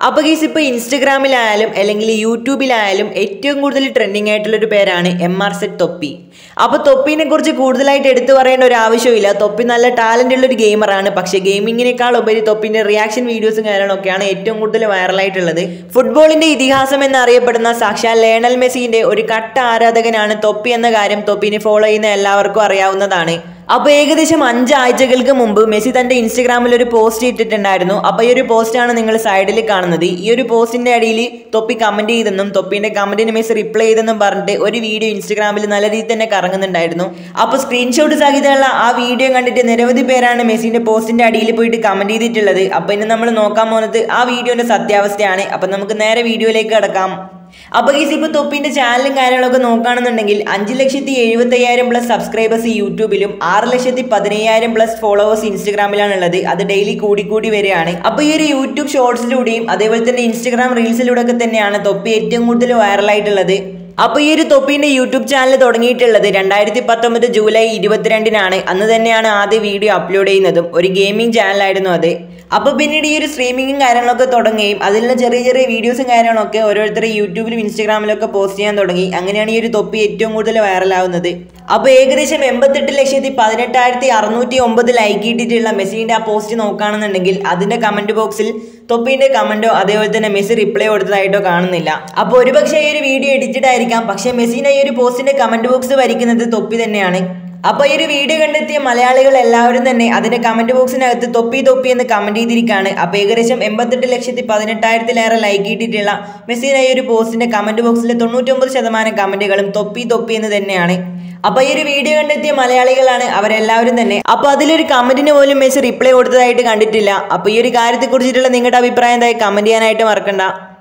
അപ്പോൾ ഗീസ് ഇപ്പോൾ ഇൻസ്റ്റഗ്രാമിലായാലും അല്ലെങ്കിൽ യൂട്യൂബിലായാലും ഏറ്റവും കൂടുതൽ ട്രെൻഡിങ് ആയിട്ടുള്ളൊരു പേരാണ് എം ആർ സെറ്റ് തൊപ്പി അപ്പോൾ തൊപ്പിനെ കുറിച്ച് കൂടുതലായിട്ട് എടുത്തു പറയേണ്ട ഒരു ആവശ്യമില്ല തൊപ്പി നല്ല ടാലൻ്റ് ഉള്ള ഒരു ഗെയിമറാണ് പക്ഷേ ഗെയിമിങ്ങിനേക്കാൾ ഉപരി തൊപ്പിൻ്റെ റിയാക്ഷൻ വീഡിയോസും കാര്യങ്ങളൊക്കെയാണ് ഏറ്റവും കൂടുതൽ വൈറലായിട്ടുള്ളത് ഫുട്ബോളിൻ്റെ ഇതിഹാസം എന്നറിയപ്പെടുന്ന സാക്ഷാൽ ലേണൽ മെസ്സിൻ്റെ ഒരു കട്ട ആരാധകനാണ് തൊപ്പി എന്ന കാര്യം തൊപ്പിനെ ഫോളോ ചെയ്യുന്ന എല്ലാവർക്കും അറിയാവുന്നതാണ് അപ്പോൾ ഏകദേശം അഞ്ചാഴ്ചകൾക്ക് മുമ്പ് മെസ്സി തൻ്റെ ഇൻസ്റ്റഗ്രാമിൽ ഒരു പോസ്റ്റ് ഇട്ടിട്ടുണ്ടായിരുന്നു അപ്പോൾ ഈ ഒരു പോസ്റ്റാണ് നിങ്ങൾ സൈഡിൽ കാണുന്നത് ഈ ഒരു പോസ്റ്റിൻ്റെ അടിയിൽ തൊപ്പി കമൻറ്റ് ചെയ്തെന്നും തൊപ്പിൻ്റെ കമൻറ്റിന് മെസ്സി റിപ്ലൈ ചെയ്തെന്നും പറഞ്ഞിട്ട് ഒരു വീഡിയോ ഇൻസ്റ്റഗ്രാമിൽ നല്ല രീതിയിൽ തന്നെ കറങ്ങുന്നുണ്ടായിരുന്നു അപ്പോൾ സ്ക്രീൻഷോട്ട് സഹിതമുള്ള ആ വീഡിയോ കണ്ടിട്ട് നിരവധി പേരാണ് മെസ്സിൻ്റെ പോസ്റ്റിൻ്റെ അടിയിൽ പോയിട്ട് കമൻറ്റ് ചെയ്തിട്ടുള്ളത് അപ്പോൾ ഇനി നമ്മൾ നോക്കാൻ പോകുന്നത് ആ വീഡിയോൻ്റെ സത്യാവസ്ഥയാണ് അപ്പോൾ നമുക്ക് നേരെ വീഡിയോയിലേക്ക് കിടക്കാം അപ്പോൾ ഗീസ് ഇപ്പോൾ തൊപ്പിൻ്റെ ചാനലും കാര്യങ്ങളൊക്കെ നോക്കുകയാണെന്നുണ്ടെങ്കിൽ അഞ്ച് ലക്ഷത്തി എഴുപത്തയ്യായിരം പ്ലസ് സബ്സ്ക്രൈബേഴ്സ് യൂട്യൂബിലും ആറ് ലക്ഷത്തി പതിനയ്യായിരം പ്ലസ് ഫോളോവേഴ്സ് ഇൻസ്റ്റഗ്രാമിലാണ് ഉള്ളത് അത് ഡെയിലി കൂടി കൂടി വരികയാണ് അപ്പോൾ ഈ ഒരു യൂട്യൂബ് ഷോർട്സിലൂടെയും അതേപോലെ തന്നെ ഇൻസ്റ്റഗ്രാം റീൽസിലൂടെ ഒക്കെ തന്നെയാണ് തൊപ്പി ഏറ്റവും കൂടുതൽ വൈറലായിട്ടുള്ളത് അപ്പോൾ ഈ ഒരു തൊപ്പീൻ്റെ യൂട്യൂബ് ചാനൽ തുടങ്ങിയിട്ടുള്ളത് രണ്ടായിരത്തി പത്തൊമ്പത് ജൂലൈ ഇരുപത്തിരണ്ടിനാണ് അന്ന് തന്നെയാണ് ആദ്യ വീഡിയോ അപ്ലോഡ് ചെയ്യുന്നതും ഒരു ഗെയിമിംഗ് ചാനലായിരുന്നു അത് അപ്പോൾ പിന്നീട് ഈ ഒരു സ്ട്രീമിങ്ങും കാര്യങ്ങളൊക്കെ തുടങ്ങുകയും അതിൽ നിന്ന് ചെറിയ ചെറിയ വീഡിയോസും കാര്യങ്ങളൊക്കെ ഓരോരുത്തർ യൂട്യൂബിലും ഇൻസ്റ്റാഗ്രാമിലൊക്കെ പോസ്റ്റ് ചെയ്യാൻ തുടങ്ങി അങ്ങനെയാണ് ഈ ഒരു തൊപ്പി ഏറ്റവും കൂടുതൽ വൈറലാവുന്നത് അപ്പോൾ ഏകദേശം എൺപത്തെട്ട് ലക്ഷത്തി പതിനെട്ടായിരത്തി അറുന്നൂറ്റി ഒമ്പത് ലൈക്ക് ഇട്ടിട്ടുള്ള മെസ്സിൻ്റെ ആ പോസ്റ്റ് നോക്കുകയാണെന്നുണ്ടെങ്കിൽ അതിൻ്റെ കമൻറ്റ് ബോക്സിൽ തൊപ്പീൻ്റെ കമൻറ്റോ അതേപോലെ തന്നെ മെസ്സി റിപ്ലൈ കൊടുത്തതായിട്ടോ കാണുന്നില്ല അപ്പോൾ ഒരുപക്ഷെ ഈ ഒരു വീഡിയോ എഡിറ്റഡ് ആയിരിക്കാം പക്ഷേ മെസ്സിൻ്റെ ഈ ഒരു പോസ്റ്റിൻ്റെ കമൻറ്റ് ബോക്സ് ഭരിക്കുന്നത് തൊപ്പി തന്നെയാണ് അപ്പോൾ ഈ ഒരു വീഡിയോ കണ്ടെത്തിയ മലയാളികൾ എല്ലാവരും തന്നെ അതിന്റെ കമന്റ് ബോക്സിനകത്ത് തൊപ്പി തൊപ്പി എന്ന് കമന്റ് ചെയ്തിരിക്കുകയാണ് അപ്പോൾ ഏകദേശം എൺപത്തെട്ട് ലക്ഷത്തി പതിനെട്ടായിരത്തിലേറെ ലൈക്ക് ഇട്ടിട്ടുള്ള മെസ്സിയുടെ ഈ ഒരു പോസ്റ്റിന്റെ കമന്റ് ബോക്സിലെ തൊണ്ണൂറ്റൊമ്പത് ശതമാനം കമന്റുകളും തൊപ്പി തൊപ്പി എന്ന് തന്നെയാണ് അപ്പൊ ഈ ഒരു വീഡിയോ കണ്ടെത്തിയ മലയാളികളാണ് അവരെല്ലാവരും തന്നെ അപ്പൊ അതിലൊരു കമന്റിന് പോലും മെസ്സി റിപ്ലൈ കൊടുത്തതായിട്ട് കണ്ടിട്ടില്ല അപ്പൊ ഈ ഒരു കാര്യത്തെ കുറിച്ചിട്ടുള്ള നിങ്ങളുടെ അഭിപ്രായം എന്തായി കമന്റ് ചെയ്യാനായിട്ട് മറക്കണ്ട